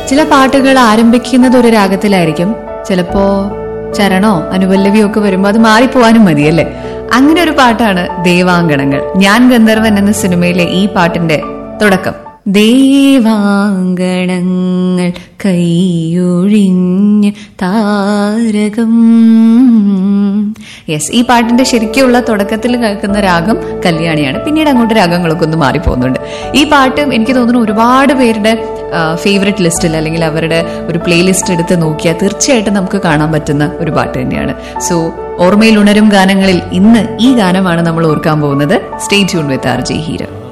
ചില പാട്ടുകൾ ആരംഭിക്കുന്നത് ഒരു രാഗത്തിലായിരിക്കും ചിലപ്പോ ചരണോ അനുപല്ലവിയോ ഒക്കെ വരുമ്പോൾ അത് മാറിപ്പോവാനും മതിയല്ലേ അങ്ങനെ ഒരു പാട്ടാണ് ദേവാങ്കണങ്ങൾ ഞാൻ ഗന്ധർവൻ എന്ന സിനിമയിലെ ഈ പാട്ടിന്റെ തുടക്കം ദേവാങ്കണങ്ങൾ കൈയൊഴിഞ്ഞ് താരകം യെസ് ഈ പാട്ടിന്റെ ശരിക്കുള്ള തുടക്കത്തിൽ കേൾക്കുന്ന രാഗം കല്യാണിയാണ് പിന്നീട് അങ്ങോട്ട് രാഗങ്ങളൊക്കെ ഒന്ന് മാറിപ്പോകുന്നുണ്ട് ഈ പാട്ടും എനിക്ക് തോന്നുന്നു ഒരുപാട് പേരുടെ ഫേവററ്റ് ലിസ്റ്റിൽ അല്ലെങ്കിൽ അവരുടെ ഒരു പ്ലേലിസ്റ്റ് എടുത്ത് നോക്കിയാൽ തീർച്ചയായിട്ടും നമുക്ക് കാണാൻ പറ്റുന്ന ഒരു പാട്ട് തന്നെയാണ് സോ ഓർമ്മയിൽ ഉണരും ഗാനങ്ങളിൽ ഇന്ന് ഈ ഗാനമാണ് നമ്മൾ ഓർക്കാൻ പോകുന്നത് stay tune with R J ഹീരോ